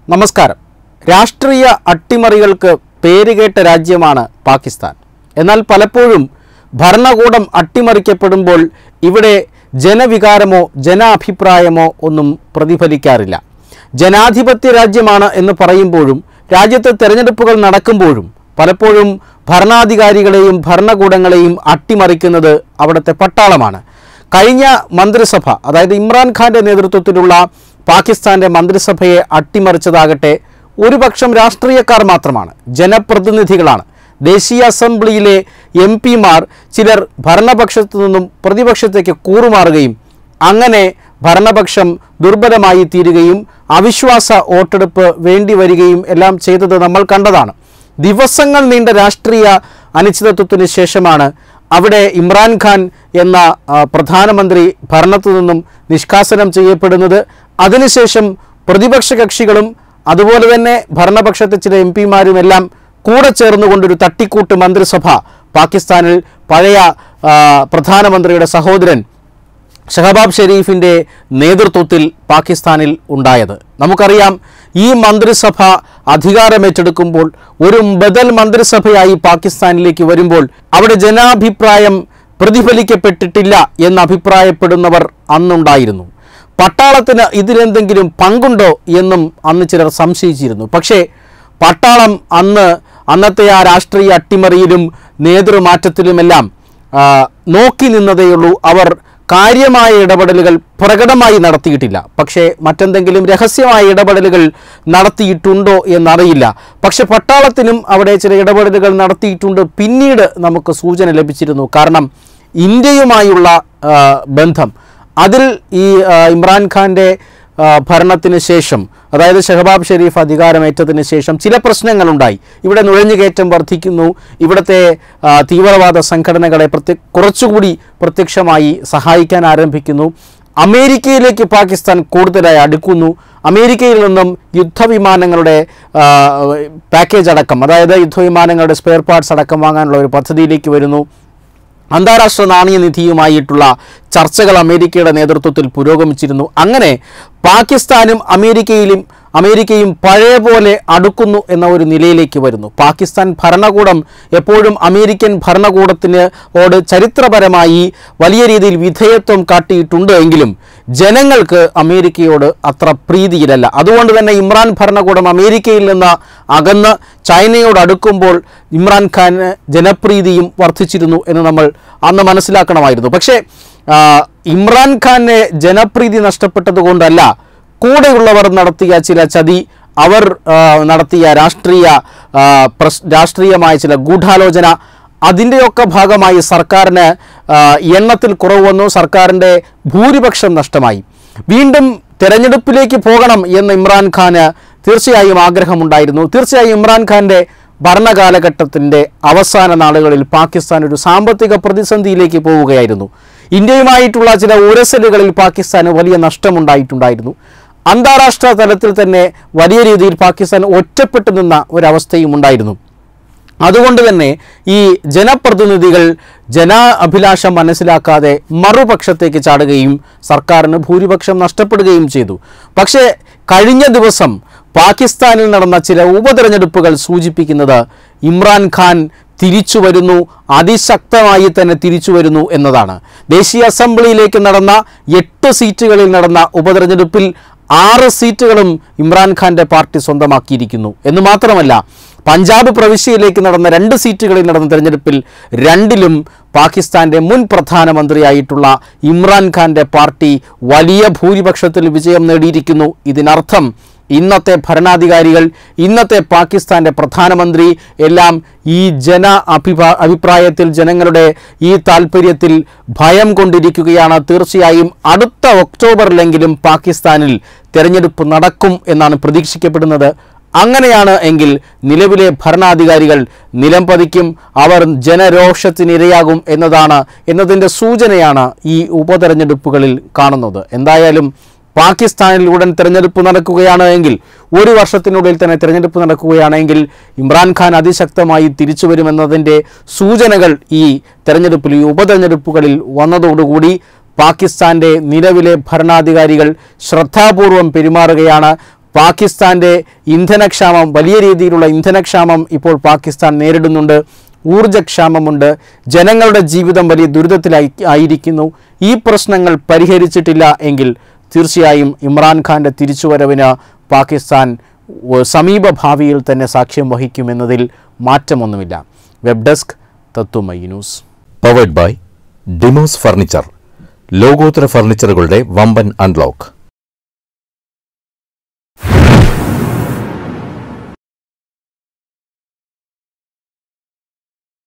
നമസ്കാരം രാഷ്ട്രീയ അട്ടിമറികൾക്ക് പേരുകേട്ട രാജ്യമാണ് പാകിസ്ഥാൻ എന്നാൽ പലപ്പോഴും ഭരണകൂടം അട്ടിമറിക്കപ്പെടുമ്പോൾ ഇവിടെ ജനവികാരമോ ജനാഭിപ്രായമോ ഒന്നും പ്രതിഫലിക്കാറില്ല ജനാധിപത്യ രാജ്യമാണ് എന്ന് പറയുമ്പോഴും രാജ്യത്ത് തെരഞ്ഞെടുപ്പുകൾ നടക്കുമ്പോഴും പലപ്പോഴും ഭരണാധികാരികളെയും ഭരണകൂടങ്ങളെയും അട്ടിമറിക്കുന്നത് അവിടുത്തെ പട്ടാളമാണ് കഴിഞ്ഞ മന്ത്രിസഭ അതായത് ഇമ്രാൻഖാന്റെ നേതൃത്വത്തിലുള്ള പാകിസ്ഥാന്റെ മന്ത്രിസഭയെ അട്ടിമറിച്ചതാകട്ടെ ഒരുപക്ഷം രാഷ്ട്രീയക്കാർ മാത്രമാണ് ജനപ്രതിനിധികളാണ് ദേശീയ അസംബ്ലിയിലെ എം പിമാർ ചിലർ ഭരണപക്ഷത്തു നിന്നും പ്രതിപക്ഷത്തേക്ക് കൂറുമാറുകയും അങ്ങനെ ഭരണപക്ഷം ദുർബലമായി തീരുകയും അവിശ്വാസ വോട്ടെടുപ്പ് വേണ്ടി വരികയും എല്ലാം ചെയ്തത് നമ്മൾ കണ്ടതാണ് ദിവസങ്ങൾ നീണ്ട രാഷ്ട്രീയ അനിശ്ചിതത്വത്തിന് ശേഷമാണ് അവിടെ ഇമ്രാൻഖാൻ എന്ന ആ, പ്രധാനമന്ത്രി ഭരണത്തു നിന്നും നിഷ്കാസനം ചെയ്യപ്പെടുന്നത് അതിനുശേഷം പ്രതിപക്ഷ കക്ഷികളും അതുപോലെ തന്നെ ഭരണപക്ഷത്തെ ചില എം പിമാരുമെല്ലാം കൂടെ ചേർന്നുകൊണ്ടൊരു തട്ടിക്കൂട്ട് മന്ത്രിസഭ പാകിസ്ഥാനിൽ പഴയ ആ, പ്രധാനമന്ത്രിയുടെ സഹോദരൻ ഷഹബാബ് ഷെരീഫിൻ്റെ നേതൃത്വത്തിൽ പാകിസ്ഥാനിൽ ഉണ്ടായത് നമുക്കറിയാം ഈ മന്ത്രിസഭ അധികാരമേറ്റെടുക്കുമ്പോൾ ഒരു ബദൽ മന്ത്രിസഭയായി പാകിസ്ഥാനിലേക്ക് വരുമ്പോൾ അവിടെ ജനാഭിപ്രായം പ്രതിഫലിക്കപ്പെട്ടിട്ടില്ല എന്ന് അഭിപ്രായപ്പെടുന്നവർ അന്നുണ്ടായിരുന്നു പട്ടാളത്തിന് ഇതിലെന്തെങ്കിലും പങ്കുണ്ടോ എന്നും അന്ന് ചിലർ സംശയിച്ചിരുന്നു പക്ഷേ പട്ടാളം അന്ന് അന്നത്തെ ആ രാഷ്ട്രീയ അട്ടിമറിയിലും നേതൃമാറ്റത്തിലുമെല്ലാം ആ, നോക്കി നിന്നതേയുള്ളൂ അവർ കാര്യമായ ഇടപെടലുകൾ പ്രകടമായി നടത്തിയിട്ടില്ല പക്ഷേ മറ്റെന്തെങ്കിലും രഹസ്യമായ ഇടപെടലുകൾ നടത്തിയിട്ടുണ്ടോ എന്നറിയില്ല പക്ഷെ പട്ടാളത്തിനും അവിടെ ചില ഇടപെടലുകൾ നടത്തിയിട്ടുണ്ട് പിന്നീട് നമുക്ക് സൂചന ലഭിച്ചിരുന്നു കാരണം ഇന്ത്യയുമായുള്ള ആ, ബന്ധം അതിൽ ഈ ആ, ഇമ്രാൻഖാൻ്റെ ആ, ഭരണത്തിന് ശേഷം അതായത് ഷഹബാബ് ഷെരീഫ് അധികാരമേറ്റതിന് ശേഷം ചില പ്രശ്നങ്ങളുണ്ടായി ഇവിടെ നുഴഞ്ഞുകയറ്റം വർദ്ധിക്കുന്നു ഇവിടുത്തെ ആ, തീവ്രവാദ സംഘടനകളെ പ്രത്യ കുറച്ചുകൂടി പ്രത്യക്ഷമായി സഹായിക്കാൻ ആരംഭിക്കുന്നു അമേരിക്കയിലേക്ക് പാകിസ്ഥാൻ കൂടുതലായി അടുക്കുന്നു അമേരിക്കയിൽ നിന്നും യുദ്ധവിമാനങ്ങളുടെ ആ, പാക്കേജ് അടക്കം അതായത് യുദ്ധവിമാനങ്ങളുടെ സ്പെയർ പാർട്സ് അടക്കം വാങ്ങാനുള്ള ഒരു പദ്ധതിയിലേക്ക് വരുന്നു അന്താരാഷ്ട്ര നാണയനിധിയുമായിട്ടുള്ള ചർച്ചകൾ അമേരിക്കയുടെ നേതൃത്വത്തിൽ പുരോഗമിച്ചിരുന്നു അങ്ങനെ പാകിസ്ഥാനും അമേരിക്കയിലും അമേരിക്കയും പഴയ പോലെ അടുക്കുന്നു എന്ന ഒരു നിലയിലേക്ക് വരുന്നു പാകിസ്ഥാൻ ഭരണകൂടം എപ്പോഴും അമേരിക്കൻ ഭരണകൂടത്തിന് ഓട് ചരിത്രപരമായി വലിയ രീതിയിൽ വിധേയത്വം കാട്ടിയിട്ടുണ്ട് എങ്കിലും ജനങ്ങൾക്ക് അമേരിക്കയോട് അത്ര പ്രീതിയിലല്ല അതുകൊണ്ട് തന്നെ ഇമ്രാൻ ഭരണകൂടം അമേരിക്കയിൽ നിന്ന് അകന്ന് ചൈനയോട് അടുക്കുമ്പോൾ ഇമ്രാൻഖാന് ജനപ്രീതിയും വർദ്ധിച്ചിരുന്നു എന്ന് നമ്മൾ അന്ന് മനസ്സിലാക്കണമായിരുന്നു പക്ഷേ ആ, ഇമ്രാൻഖാന് ജനപ്രീതി നഷ്ടപ്പെട്ടതുകൊണ്ടല്ല കൂടെയുള്ളവർ നടത്തിയ ചില ചതി അവർ ആ, നടത്തിയ രാഷ്ട്രീയ ആ, പ്രശ് രാഷ്ട്രീയമായ ചില ഗൂഢാലോചന അതിൻ്റെയൊക്കെ ഭാഗമായി സർക്കാരിന് ആ, എണ്ണത്തിൽ കുറവ് വന്നു സർക്കാരിൻ്റെ ഭൂരിപക്ഷം നഷ്ടമായി വീണ്ടും തെരഞ്ഞെടുപ്പിലേക്ക് പോകണം എന്ന് ഇമ്രാൻഖാന് തീർച്ചയായും ആഗ്രഹമുണ്ടായിരുന്നു തീർച്ചയായും ഇമ്രാൻഖാൻ്റെ ഭരണകാലഘട്ടത്തിൻ്റെ അവസാന നാളുകളിൽ പാകിസ്ഥാൻ ഒരു സാമ്പത്തിക പ്രതിസന്ധിയിലേക്ക് പോവുകയായിരുന്നു ഇന്ത്യയുമായിട്ടുള്ള ചില ഉരസലുകളിൽ പാകിസ്ഥാന് വലിയ നഷ്ടമുണ്ടായിട്ടുണ്ടായിരുന്നു അന്താരാഷ്ട്ര തലത്തിൽ തന്നെ വലിയ രീതിയിൽ പാകിസ്ഥാൻ ഒറ്റപ്പെട്ടു നിന്ന ഒരവസ്ഥയും ഉണ്ടായിരുന്നു അതുകൊണ്ട് തന്നെ ഈ ജനപ്രതിനിധികൾ ജന അഭിലാഷം മനസ്സിലാക്കാതെ മറുപക്ഷത്തേക്ക് ചാടുകയും സർക്കാരിന് ഭൂരിപക്ഷം നഷ്ടപ്പെടുകയും ചെയ്തു പക്ഷേ കഴിഞ്ഞ ദിവസം പാകിസ്ഥാനിൽ നടന്ന ചില ഉപതെരഞ്ഞെടുപ്പുകൾ സൂചിപ്പിക്കുന്നത് ഇമ്രാൻഖാൻ തിരിച്ചു വരുന്നു അതിശക്തമായി തന്നെ തിരിച്ചു വരുന്നു എന്നതാണ് ദേശീയ അസംബ്ലിയിലേക്ക് നടന്ന എട്ട് സീറ്റുകളിൽ നടന്ന ഉപതെരഞ്ഞെടുപ്പിൽ ആറ് സീറ്റുകളും ഇമ്രാൻഖാന്റെ പാർട്ടി സ്വന്തമാക്കിയിരിക്കുന്നു എന്ന് മാത്രമല്ല പഞ്ചാബ് പ്രവിശ്യയിലേക്ക് നടന്ന രണ്ട് സീറ്റുകളിൽ നടന്ന തെരഞ്ഞെടുപ്പിൽ രണ്ടിലും പാകിസ്ഥാന്റെ മുൻ പ്രധാനമന്ത്രിയായിട്ടുള്ള ഇമ്രാൻഖാന്റെ പാർട്ടി വലിയ ഭൂരിപക്ഷത്തിൽ വിജയം നേടിയിരിക്കുന്നു ഇതിനർത്ഥം ഇന്നത്തെ ഭരണാധികാരികൾ ഇന്നത്തെ പാകിസ്ഥാന്റെ പ്രധാനമന്ത്രി എല്ലാം ഈ ജന അഭിപ്രാ അഭിപ്രായത്തിൽ ജനങ്ങളുടെ ഈ താല്പര്യത്തിൽ ഭയം കൊണ്ടിരിക്കുകയാണ് തീർച്ചയായും അടുത്ത ഒക്ടോബറിലെങ്കിലും പാകിസ്ഥാനിൽ തെരഞ്ഞെടുപ്പ് നടക്കും എന്നാണ് പ്രതീക്ഷിക്കപ്പെടുന്നത് അങ്ങനെയാണ് എങ്കിൽ നിലവിലെ ഭരണാധികാരികൾ നിലം പതിക്കും അവർ ജനരോഷത്തിനിരയാകും എന്നതാണ് എന്നതിൻ്റെ സൂചനയാണ് ഈ ഉപതെരഞ്ഞെടുപ്പുകളിൽ കാണുന്നത് എന്തായാലും പാകിസ്ഥാനിൽ ഉടൻ തെരഞ്ഞെടുപ്പ് നടക്കുകയാണ് എങ്കിൽ ഒരു വർഷത്തിനുള്ളിൽ തന്നെ തെരഞ്ഞെടുപ്പ് നടക്കുകയാണെങ്കിൽ ഇമ്രാൻഖാൻ അതിശക്തമായി തിരിച്ചു വരുമെന്നതിൻ്റെ സൂചനകൾ ഈ തെരഞ്ഞെടുപ്പിൽ ഈ ഉപതെരഞ്ഞെടുപ്പുകളിൽ വന്നതോടുകൂടി പാകിസ്ഥാന്റെ നിലവിലെ ഭരണാധികാരികൾ ശ്രദ്ധാപൂർവം പെരുമാറുകയാണ് പാകിസ്ഥാൻ്റെ ഇന്ധനക്ഷാമം വലിയ രീതിയിലുള്ള ഇന്ധനക്ഷാമം ഇപ്പോൾ പാകിസ്ഥാൻ നേരിടുന്നുണ്ട് ഊർജ്ജക്ഷാമമുണ്ട് ജനങ്ങളുടെ ജീവിതം വലിയ ദുരിതത്തിലായി ആയിരിക്കുന്നു ഈ പ്രശ്നങ്ങൾ പരിഹരിച്ചിട്ടില്ല എങ്കിൽ തീർച്ചയായും ഇമ്രാൻഖാൻ്റെ തിരിച്ചുവരവിന് പാകിസ്ഥാൻ ഉ- സമീപ ഭാവിയിൽ തന്നെ സാക്ഷ്യം വഹിക്കുമെന്നതിൽ മാറ്റമൊന്നുമില്ല web desk Tatwamayi news powered by Demos furniture ലോകോത്തര ഫർണിച്ചറുകളുടെ വമ്പൻ അൺലോക്ക്